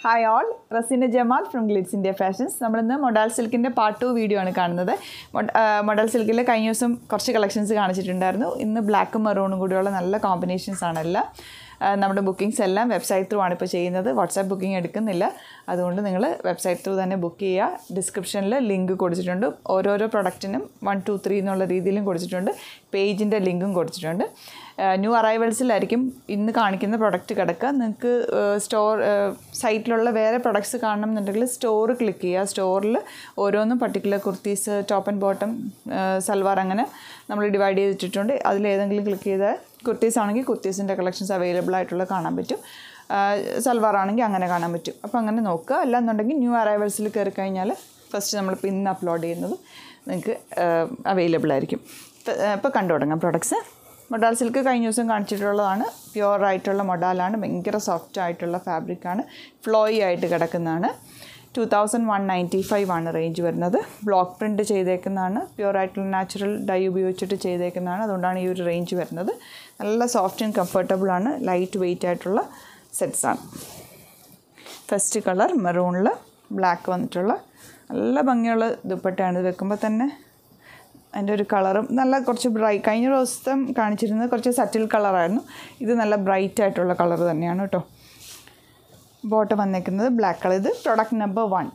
hi all Raseena Jamal from Glitz India Fashions നമ്മളിന്ന് modal സിൽക്കിൻ്റെ part two video ആണ് കാണുന്നത് മൊഡാൽ സിൽക്കിൽ കഴിഞ്ഞ ദിവസം കുറച്ച് കളക്ഷൻസ് കാണിച്ചിട്ടുണ്ടായിരുന്നു ഇന്ന് ബ്ലാക്കും മെറൂണും കൂടിയുള്ള നല്ല കോമ്പിനേഷൻസ് ആണ് എല്ലാം ആ, നമ്മുടെ ബുക്കിംഗ്സ് എല്ലാം വെബ്സൈറ്റ് ത്രൂ ആണ് ഇപ്പോൾ ചെയ്യുന്നത് വാട്സാപ്പ് ബുക്കിംഗ് എടുക്കുന്നില്ല അതുകൊണ്ട് നിങ്ങൾ വെബ്സൈറ്റ് ത്രൂ തന്നെ ബുക്ക് ചെയ്യുക ഡിസ്ക്രിപ്ഷനിൽ ലിങ്ക് കൊടുത്തിട്ടുണ്ട് ഓരോരോ പ്രൊഡക്റ്റിനും വൺ ടു ത്രീ എന്നുള്ള രീതിയിലും കൊടുത്തിട്ടുണ്ട് പേജിൻ്റെ ലിങ്കും കൊടുത്തിട്ടുണ്ട് ന്യൂ അറൈവൽസിലായിരിക്കും ഇന്ന് കാണിക്കുന്ന പ്രൊഡക്റ്റ് കിടക്കുക നിങ്ങൾക്ക് സ്റ്റോർ സൈറ്റിലുള്ള വേറെ പ്രൊഡക്ട്സ് കാണണം എന്നുണ്ടെങ്കിൽ സ്റ്റോർ ക്ലിക്ക് ചെയ്യുക സ്റ്റോറിൽ ഓരോന്നും particular kurtis top and bottom salwar അങ്ങനെ നമ്മൾ ഡിവൈഡ് ചെയ്തിട്ടുണ്ട് അതിലേതെങ്കിലും ക്ലിക്ക് ചെയ്താൽ കുർത്തീസ് ആണെങ്കിൽ കുർത്തീസിൻ്റെ കളക്ഷൻസ് അവൈലബിൾ ആയിട്ടുള്ള കാണാൻ പറ്റും സൽവാർ ആണെങ്കിൽ അങ്ങനെ കാണാൻ പറ്റും അപ്പോൾ അങ്ങനെ നോക്കുക അല്ലാന്നുണ്ടെങ്കിൽ ന്യൂ അറൈവൽസിൽ കയറി കഴിഞ്ഞാൽ ഫസ്റ്റ് നമ്മളിപ്പോൾ ഇന്ന് അപ്ലോഡ് ചെയ്യുന്നത് നിങ്ങൾക്ക് അവൈലബിൾ ആയിരിക്കും ഇപ്പോൾ കണ്ടു തുടങ്ങാം പ്രൊഡക്ട്സ് മൊഡാൽ സിൽക്ക് കഴിഞ്ഞ ദിവസം കാണിച്ചിട്ടുള്ളതാണ് പ്യുവർ ആയിട്ടുള്ള മൊഡാലാണ് ഭയങ്കര സോഫ്റ്റ് ആയിട്ടുള്ള ഫാബ്രിക്കാണ് ഫ്ലോയി ആയിട്ട് കിടക്കുന്നതാണ് two thousand one ninety five ആണ് റേഞ്ച് വരുന്നത് ബ്ലോക്ക് പ്രിൻറ്റ് ചെയ്തേക്കുന്നതാണ് പ്യുവർ ആയിട്ടുള്ള നാച്ചുറൽ ഡൈ ഉപയോഗിച്ചിട്ട് ചെയ്തേക്കുന്നതാണ് അതുകൊണ്ടാണ് ഈ ഒരു റേഞ്ച് വരുന്നത് നല്ല സോഫ്റ്റ് ആൻഡ് കംഫർട്ടബിൾ ആണ് ലൈറ്റ് വെയിറ്റ് ആയിട്ടുള്ള സെറ്റ്സ് ആണ് ഫസ്റ്റ് കളർ മെറൂണിൽ ബ്ലാക്ക് വന്നിട്ടുള്ള നല്ല ഭംഗിയുള്ള ദുപ്പട്ടയാണ് ഇത് വെക്കുമ്പോൾ തന്നെ അതിൻ്റെ ഒരു കളറും നല്ല കുറച്ച് ബ്രൈ കഴിഞ്ഞ ദിവസം കാണിച്ചിരുന്നത് കുറച്ച് സറ്റിൽ കളറായിരുന്നു ഇത് നല്ല ബ്രൈറ്റ് ആയിട്ടുള്ള കളർ തന്നെയാണ് കേട്ടോ ബോട്ടം വന്നേക്കുന്നത് ബ്ലാക്ക് കളർ ഇത് product number one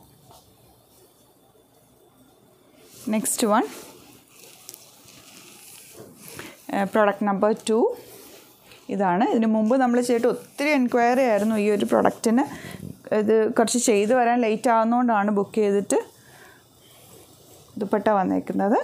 next one product number two ഇതാണ് ഇതിന് മുമ്പ് നമ്മൾ ചെയ്തിട്ട് ഒത്തിരി എൻക്വയറി ആയിരുന്നു ഈ ഒരു പ്രൊഡക്റ്റിന് ഇത് കുറച്ച് ചെയ്തു വരാൻ ലേറ്റ് ആകുന്നതുകൊണ്ടാണ് ബുക്ക് ചെയ്തിട്ട് ദുപ്പട്ട വന്നേക്കുന്നത്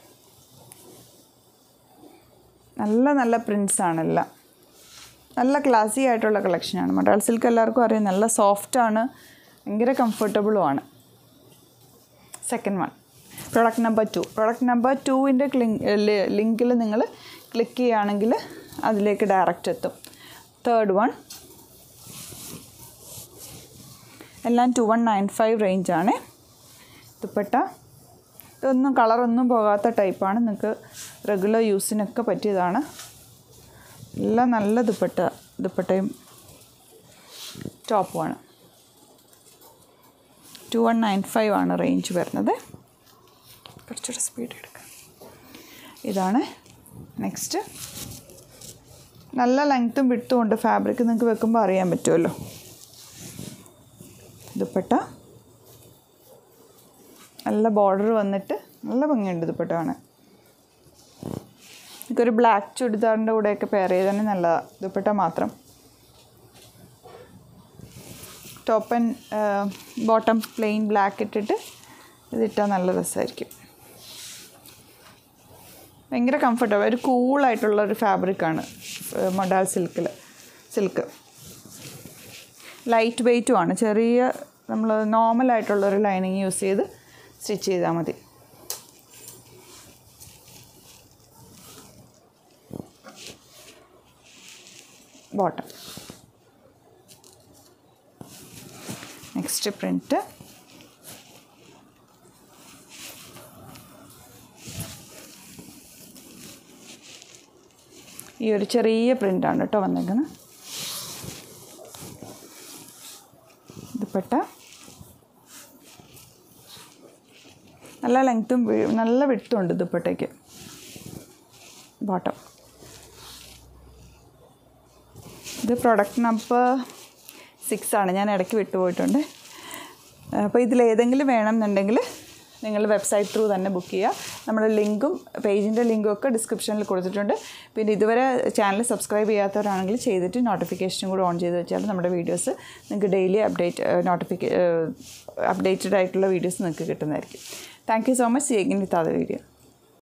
നല്ല നല്ല പ്രിൻസ് ആണെല്ലാം നല്ല ക്ലാസി ആയിട്ടുള്ള കളക്ഷനാണ് മട്ടാൾ സിൽക്ക് എല്ലാവർക്കും അറിയാം നല്ല സോഫ്റ്റാണ് ഭയങ്കര കംഫർട്ടബിളുമാണ് second one product number two product number ടുവിൻ്റെ ലിങ്കിൽ നിങ്ങൾ ക്ലിക്ക് ചെയ്യുകയാണെങ്കിൽ അതിലേക്ക് ഡയറക്റ്റ് എത്തും തേർഡ് വൺ എല്ലാം ടു വൺ നയൻ ഫൈവ് റേഞ്ചാണ് ദുപ്പട്ട ഇതൊന്നും കളറൊന്നും പോകാത്ത ടൈപ്പാണ് നിങ്ങൾക്ക് റെഗുലർ യൂസിനൊക്കെ പറ്റിയതാണ് എല്ലാം നല്ല ദുപ്പട്ട ദുപ്പട്ടയും ടോപ്പുമാണ് ടു വൺ നയൻ ഫൈവ് ആണ് റേഞ്ച് വരുന്നത് കുറച്ചുകൂടെ സ്പീഡ് എടുക്കാം ഇതാണ് നെക്സ്റ്റ് നല്ല ലെങ്ത്തും വിട്ടും ഉണ്ട് ഫാബ്രിക് നിങ്ങൾക്ക് വെക്കുമ്പോൾ അറിയാൻ പറ്റുമല്ലോ ദുപ്പട്ട നല്ല ബോർഡർ വന്നിട്ട് നല്ല ഭംഗിയുണ്ട് ദുപ്പട്ട കാണാൻ എനിക്കൊരു ബ്ലാക്ക് ചുടിദാറിൻ്റെ കൂടെയൊക്കെ പെയർ ചെയ്ത് തന്നെ നല്ലതാണ് ദുപ്പട്ട മാത്രം top and bottom plain black ഇട്ടിട്ട് ഇതിട്ടാൽ നല്ല രസമായിരിക്കും ഭയങ്കര കംഫർട്ടബിൾ ഒരു കൂളായിട്ടുള്ള ഒരു ഫാബ്രിക്കാണ് മൊഡാൽ സിൽക്കിൽ സിൽക്ക് ലൈറ്റ് വെയ്റ്റുമാണ് ചെറിയ നമ്മൾ നോർമലായിട്ടുള്ള ഒരു ലൈനിങ് യൂസ് ചെയ്ത് സ്റ്റിച്ച് ചെയ്താൽ മതി ബോട്ടം നെക്സ്റ്റ് പ്രിൻറ്റ് ഈ ഒരു ചെറിയ പ്രിൻ്റാണ് കേട്ടോ വന്നേക്കുന്നത് ദുപ്പട്ട നല്ല ലെങ്ത്തും നല്ല വിട്ടുമുണ്ട് ദുപ്പട്ടയ്ക്ക് ബോട്ടം ഇത് പ്രൊഡക്റ്റ് നമ്പർ സിക്സ് ആണ് ഞാൻ ഇടയ്ക്ക് വിട്ടുപോയിട്ടുണ്ട് അപ്പോൾ ഇതിലേതെങ്കിലും വേണമെന്നുണ്ടെങ്കിൽ നിങ്ങൾ വെബ്സൈറ്റ് ത്രൂ തന്നെ ബുക്ക് ചെയ്യുക നമ്മുടെ ലിങ്കും പേജിൻ്റെ ലിങ്കും ഒക്കെ ഡിസ്ക്രിപ്ഷനിൽ കൊടുത്തിട്ടുണ്ട് പിന്നെ ഇതുവരെ ചാനൽ സബ്സ്ക്രൈബ് ചെയ്യാത്തവരാണെങ്കിൽ ചെയ്തിട്ട് നോട്ടിഫിക്കേഷനും കൂടെ ഓൺ ചെയ്ത് വെച്ചാൽ നമ്മുടെ വീഡിയോസ് നിങ്ങൾക്ക് ഡെയിലി അപ്ഡേറ്റ് നോട്ടിഫിക്കേ അപ്ഡേറ്റഡ് ആയിട്ടുള്ള വീഡിയോസ് നിങ്ങൾക്ക് കിട്ടുന്നതായിരിക്കും thank you so much see again with other video